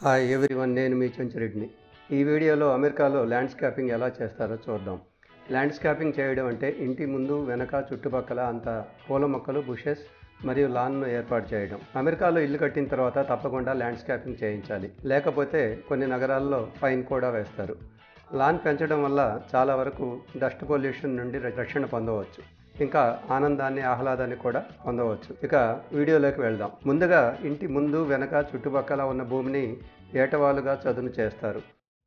hi everyone నేను మీ చెంచురెడ్డిని ఈ వీడియోలో అమెరికాలో ల్యాండ్స్కేపింగ్ ఎలా చేస్తారో చూద్దాం ల్యాండ్స్కేపింగ్ చేయడం అంటే ఇంటి ముందు వెనక చుట్టుపక్కల అంత పూల మొక్కలు బుషెస్ మరియు లాన్ను ఏర్పాటు చేయడం అమెరికాలో ఇల్లు కట్టిన తర్వాత తప్పకుండా ల్యాండ్స్కేపింగ్ చేయించాలి లేకపోతే కొన్ని నగరాల్లో ఫైన్ కూడా వేస్తారు లాన్ పెంచడం వల్ల చాలా వరకు డస్ట్ పొల్యూషన్ నుండి రక్షణ పొందవచ్చు ఇంకా ఆనందాన్ని ఆహ్లాదాన్ని కూడా పొందవచ్చు ఇక వీడియోలోకి వెళ్దాం ముందుగా ఇంటి ముందు వెనక చుట్టుపక్కల ఉన్న భూమిని ఏటవాలుగా చదును చేస్తారు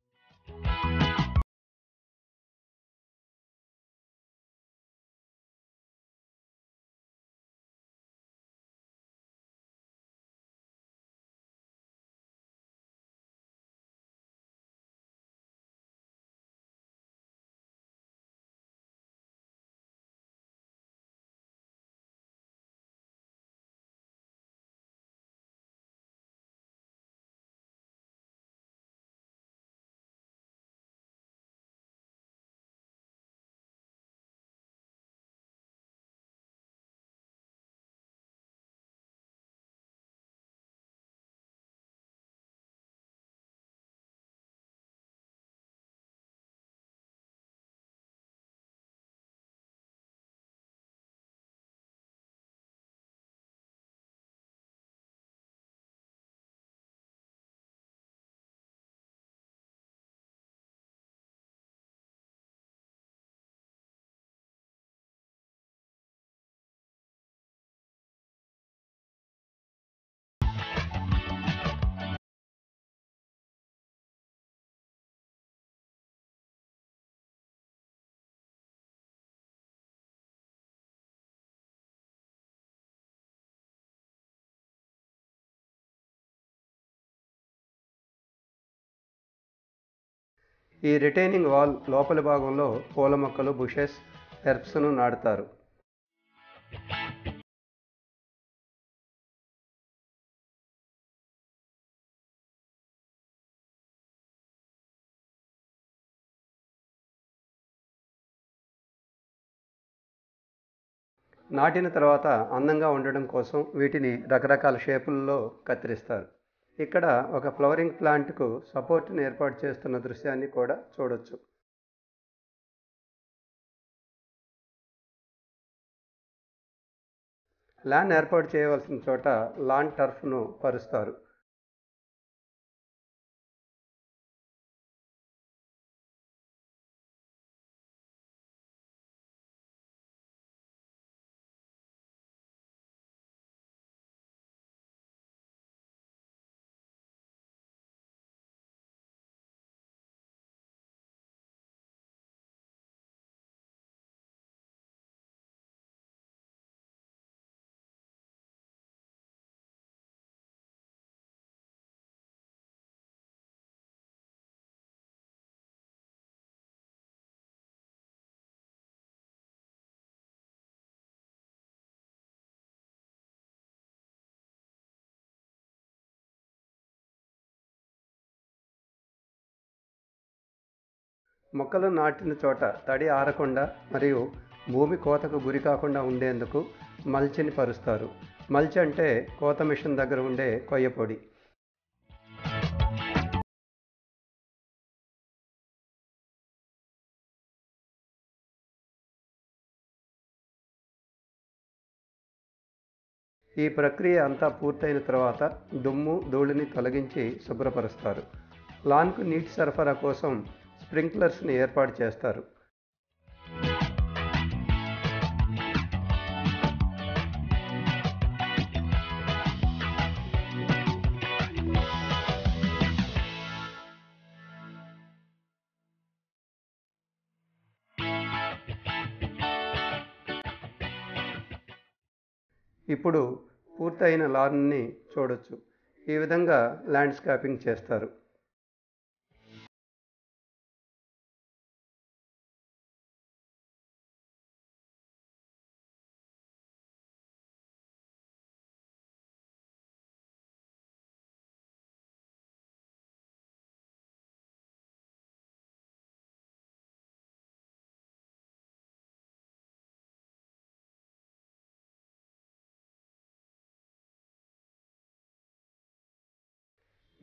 ఈ రిటైనింగ్ వాల్ లోపలి భాగంలో పూల మొక్కలు బుషెస్ హెర్బ్స్ను నాటుతారు నాటిన తర్వాత అందంగా ఉండడం కోసం వీటిని రకరకాల షేపుల్లో కత్తిరిస్తారు ఇక్కడ ఒక ఫ్లవరింగ్ ప్లాంట్కు సపోర్ట్ని ఏర్పాటు చేస్తున్న దృశ్యాన్ని కూడా చూడొచ్చు ల్యాన్ ఏర్పాటు చేయవలసిన చోట లాన్ టర్ఫ్ను పరుస్తారు మొక్కలు నాటిన చోట తడి ఆరకుండా మరియు భూమి కోతకు గురి కాకుండా ఉండేందుకు మల్చిని పరుస్తారు మల్చ్ అంటే కోత మిషన్ దగ్గర ఉండే కొయ్య పొడి ఈ ప్రక్రియ అంతా పూర్తయిన తర్వాత దుమ్ము ధూళిని తొలగించి శుభ్రపరుస్తారు లాన్కు నీటి సరఫరా కోసం స్ప్రింక్లర్స్ని ఏర్పాటు చేస్తారు ఇప్పుడు పూర్తయిన లాన్ని చూడొచ్చు ఈ విధంగా ల్యాండ్స్కేపింగ్ చేస్తారు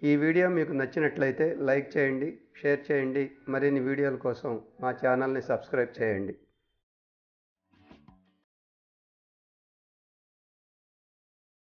ఈ వీడియో మీకు నచ్చినట్లయితే లైక్ చేయండి షేర్ చేయండి మరిన్ని వీడియోల కోసం మా ఛానల్ని సబ్స్క్రైబ్ చేయండి